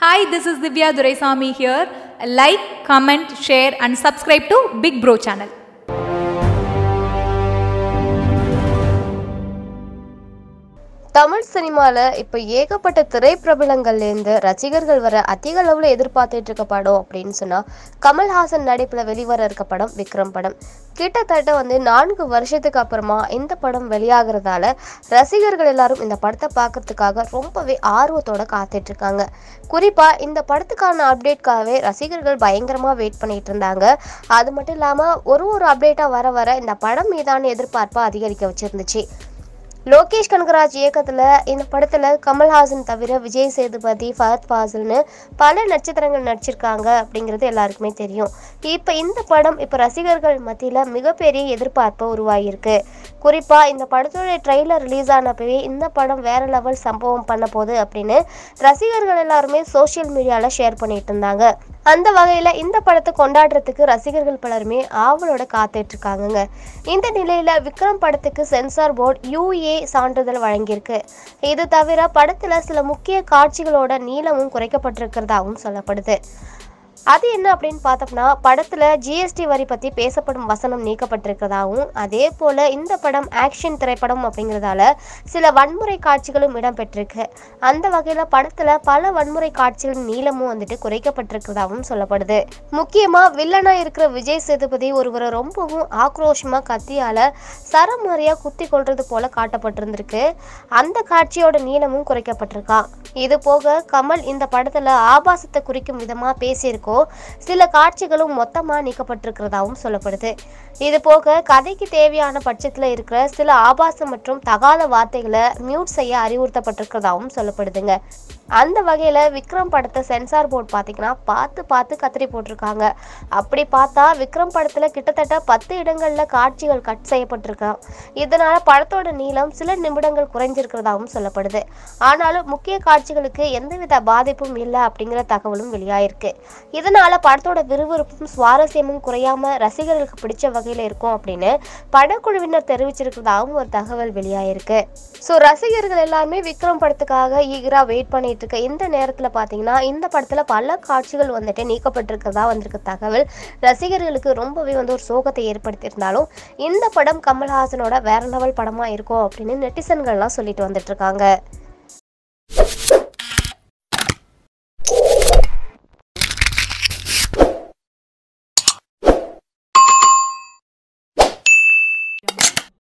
Hi, this is Divya Duraisamy here. Like, comment, share, and subscribe to Big Bro channel. Tamil சினிமாவில் இப்போ ஏகப்பட்ட திரைப்பிரபலங்கள்லேருந்து ரசிகர்கள் வர அதிக அளவில் எதிர்பார்த்துட்டு இருக்க படம் அப்படின்னு சொன்னால் கமல்ஹாசன் நடிப்பில் வெளிவர இருக்க படம் விக்ரம் படம் கிட்டத்தட்ட வந்து நான்கு வருஷத்துக்கு அப்புறமா இந்த படம் வெளியாகிறதால ரசிகர்கள் எல்லாரும் இந்த படத்தை பார்க்கறதுக்காக ரொம்பவே ஆர்வத்தோட காத்துட்டு இருக்காங்க குறிப்பாக இந்த படத்துக்கான அப்டேட்காகவே ரசிகர்கள் பயங்கரமாக வெயிட் பண்ணிட்டு இருந்தாங்க அது மட்டும் இல்லாமல் ஒரு ஒரு அப்டேட்டாக வர வர இந்த படம் மீதான எதிர்பார்ப்பை அதிகரிக்க வச்சிருந்துச்சு லோகேஷ் கனகராஜ் இயக்கத்தில் இந்த படத்தில் கமல்ஹாசன் தவிர விஜய் சேதுபதி ஃபஹத் ஃபாசில்னு பல நட்சத்திரங்கள் நடிச்சிருக்காங்க அப்படிங்கிறது எல்லாருக்குமே தெரியும் இப்போ இந்த படம் இப்போ ரசிகர்கள் மத்தியில் மிகப்பெரிய எதிர்பார்ப்பு உருவாகியிருக்கு குறிப்பாக இந்த படத்தோட ட்ரெய்லர் ரிலீஸ் ஆனப்பவே இந்த படம் வேற லெவல் சம்பவம் பண்ண போகுது அப்படின்னு ரசிகர்கள் எல்லாருமே சோஷியல் மீடியாவில் ஷேர் பண்ணிட்டு இருந்தாங்க அந்த வகையில் இந்த படத்தை கொண்டாடுறதுக்கு ரசிகர்கள் பலருமே ஆவலோட காத்துட்டு இருக்காங்கங்க இந்த நிலையில் விக்ரம் படத்துக்கு சென்சார் போர்டு யூஏ சான்றிதழ் வழங்கியிருக்கு இது தவிர படத்தில் சில முக்கிய காட்சிகளோட நீளமும் குறைக்கப்பட்டிருக்கிறதாகவும் சொல்லப்படுது அது என்ன அப்படின்னு பார்த்தோம்னா படத்தில் ஜிஎஸ்டி வரி பற்றி பேசப்படும் வசனம் நீக்கப்பட்டிருக்கிறதாகவும் அதே போல் இந்த படம் ஆக்ஷன் திரைப்படம் அப்படிங்கிறதால சில வன்முறை காட்சிகளும் இடம்பெற்றிருக்கு அந்த வகையில் படத்தில் பல வன்முறை காட்சிகளின் நீளமும் வந்துட்டு குறைக்கப்பட்டிருக்கிறதாகவும் சொல்லப்படுது முக்கியமாக வில்லனாக இருக்கிற விஜய் சேதுபதி ஒருவரை ரொம்பவும் ஆக்ரோஷமாக கத்தியால் சரமாரியாக குத்தி கொள்றது போல காட்டப்பட்டிருந்திருக்கு அந்த காட்சியோட நீளமும் குறைக்கப்பட்டிருக்கான் இது போக கமல் இந்த படத்தில் ஆபாசத்தை குறிக்கும் விதமாக பேசியிருக்கோ சில காட்சிகளும் மொத்தமாக நீக்கப்பட்டிருக்கிறதாவும் சொல்லப்படுது இது போக கதைக்கு தேவையான பட்சத்தில் இருக்கிற சில ஆபாசம் மற்றும் தகாத வார்த்தைகளை மியூட் செய்ய அறிவுறுத்தப்பட்டிருக்கிறதாவும் சொல்லப்படுதுங்க அந்த வகையில் விக்ரம் படத்தை சென்சார் போர்டு பார்த்தீங்கன்னா பார்த்து பார்த்து கத்திரி போட்டிருக்காங்க அப்படி பார்த்தா விக்ரம் படத்தில் கிட்டத்தட்ட பத்து இடங்களில் காட்சிகள் கட் செய்யப்பட்டிருக்கான் இதனால் படத்தோட நீளம் சில நிமிடங்கள் குறைஞ்சிருக்கிறதாகவும் சொல்லப்படுது ஆனாலும் முக்கிய காட்சிகளுக்கு எந்தவித பாதிப்பும் இல்லை அப்படிங்கிற தகவலும் வெளியாயிருக்கு இதனால் படத்தோட விறுவிறுப்பும் சுவாரஸ்யமும் குறையாமல் ரசிகர்களுக்கு பிடிச்ச வகையில் இருக்கும் அப்படின்னு படக்குழுவினர் தெரிவிச்சிருக்கிறதாகவும் ஒரு தகவல் வெளியாயிருக்கு ஸோ ரசிகர்கள் எல்லாருமே விக்ரம் படத்துக்காக ஈகரா வெயிட் பண்ணிட்டு இருக்க இந்த நேரத்தில் பார்த்தீங்கன்னா இந்த படத்தில் பல காட்சிகள் வந்துட்டு நீக்கப்பட்டிருக்கிறதா வந்திருக்க தகவல் ரசிகர்களுக்கு ரொம்பவே வந்து ஒரு சோகத்தை ஏற்படுத்தியிருந்தாலும் இந்த படம் கமல்ஹாசனோட வேற லெவல் படமாக இருக்கும் அப்படின்னு நெட்டிசன்கள்லாம் சொல்லிட்டு வந்துட்டு இருக்காங்க